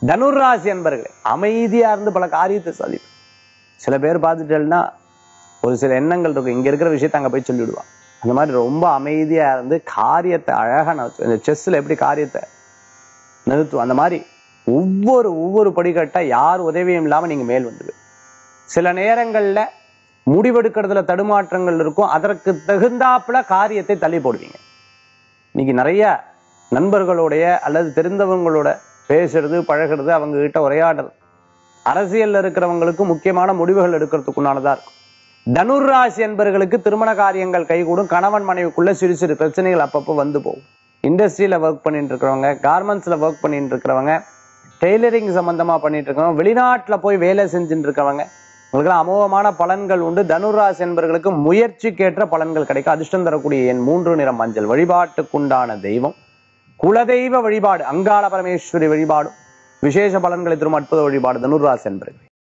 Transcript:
தனுர்ராசி என்பர்களே அமைதியா இருந்து பல காரியத்தை சாதிக்கும் சில பேர் பார்த்துட்டேன்னா ஒரு சில எண்ணங்கள் இருக்கும் இங்க இருக்கிற விஷயத்தை அங்க போய் சொல்லிவிடுவான் அந்த மாதிரி ரொம்ப அமைதியா இருந்து காரியத்தை அழகா நடத்தும் இந்த செஸ்ல எப்படி காரியத்தை நிறுத்தும் அந்த மாதிரி ஒவ்வொரு ஒவ்வொரு படிக்கட்டா யார் உதவியும் இல்லாம நீங்க மேல் வந்து சில நேரங்கள்ல முடிவெடுக்கிறதுல தடுமாற்றங்கள் இருக்கும் அதற்கு தகுந்தாப்புல காரியத்தை தள்ளி போடுவீங்க இன்னைக்கு நிறைய நண்பர்களுடைய அல்லது தெரிந்தவங்களோட பேசுறது பழகுறது அவங்க கிட்ட உரையாடுறது அரசியல்ல இருக்கிறவங்களுக்கு முக்கியமான முடிவுகள் எடுக்கிறதுக்குண்டானதா இருக்கும் தனுர் ராசி என்பவர்களுக்கு திருமண காரியங்கள் கைகூடும் கணவன் மனைவிக்குள்ள சிறு சிறு பிரச்சனைகள் அப்பப்போ வந்து போகும் இண்டஸ்ட்ரியில ஒர்க் பண்ணிட்டு இருக்கிறவங்க கார்மெண்ட்ஸ்ல ஒர்க் பண்ணிட்டு இருக்கிறவங்க டெய்லரிங் சம்பந்தமா பண்ணிட்டு இருக்கவங்க வெளிநாட்டுல போய் வேலை செஞ்சுட்டு இருக்கவங்க உங்களுக்கு அமோகமான பலன்கள் உண்டு தனுராசி என்பவர்களுக்கு முயற்சிக்கேற்ற பலன்கள் கிடைக்கும் அதிர்ஷ்டம் தரக்கூடிய என் மூன்று நிறம் மஞ்சள் வழிபாட்டுக்குண்டான தெய்வம் குலதெய்வ வழிபாடு அங்காள பரமேஸ்வரி வழிபாடும் விசேஷ பலன்களை தரும் அற்புத வழிபாடு தனுராசி என்பர்கள்